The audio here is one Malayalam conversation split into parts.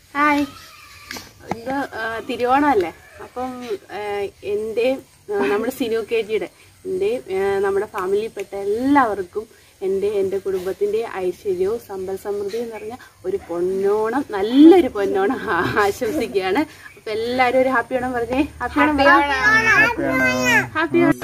ഹായ് ഇത് ആ, തിരുവോണമല്ലേ അപ്പം ആ, എൻ്റെയും ആ, നമ്മുടെ സിനു കെ ജിയുടെ എൻ്റെയും ആ, നമ്മുടെ ഫാമിലിയിൽപ്പെട്ട എല്ലാവർക്കും എൻ്റെ എൻ്റെ കുടുംബത്തിൻ്റെ ഐശ്വര്യവും സമ്പൽ സമൃദ്ധിയും എന്ന് പറഞ്ഞ ഒരു പൊന്നോണം നല്ലൊരു പൊന്നോണം ആ- ആശംസിക്കുകയാണ് അപ്പം എല്ലാവരും ഒരു ഹാപ്പി ഓണം പറഞ്ഞേ ഹാപ്പി ഓണം ഹാപ്പി ഓണം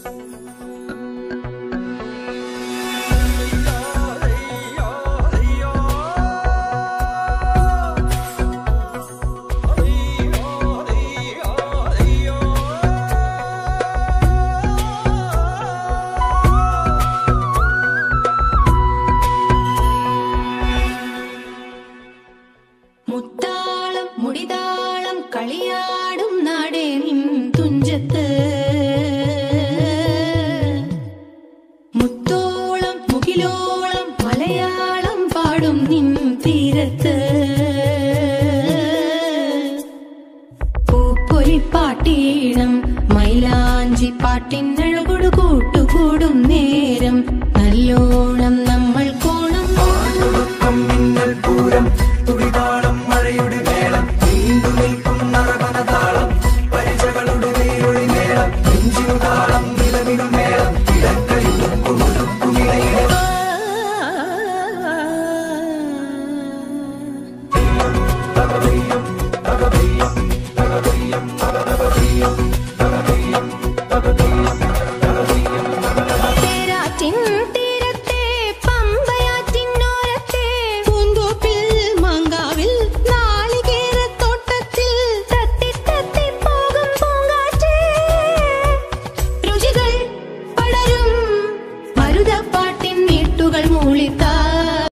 മുത്താളം മുടിതാളം കളിയാടും നാടേ നിൻ തുഞ്ചത്ത് മുത്തോളം മുകിലോളം മലയാളം പാടും നിൻ തീരത്ത് പൂപ്പൊലിപ്പാട്ടീണം മൈലാഞ്ചി പാട്ടിനഴകൊടു കൂട്ടുകൂടും നേരം നല്ലോണം നമ്മൾ കോണം മിന്നൽ പൂരം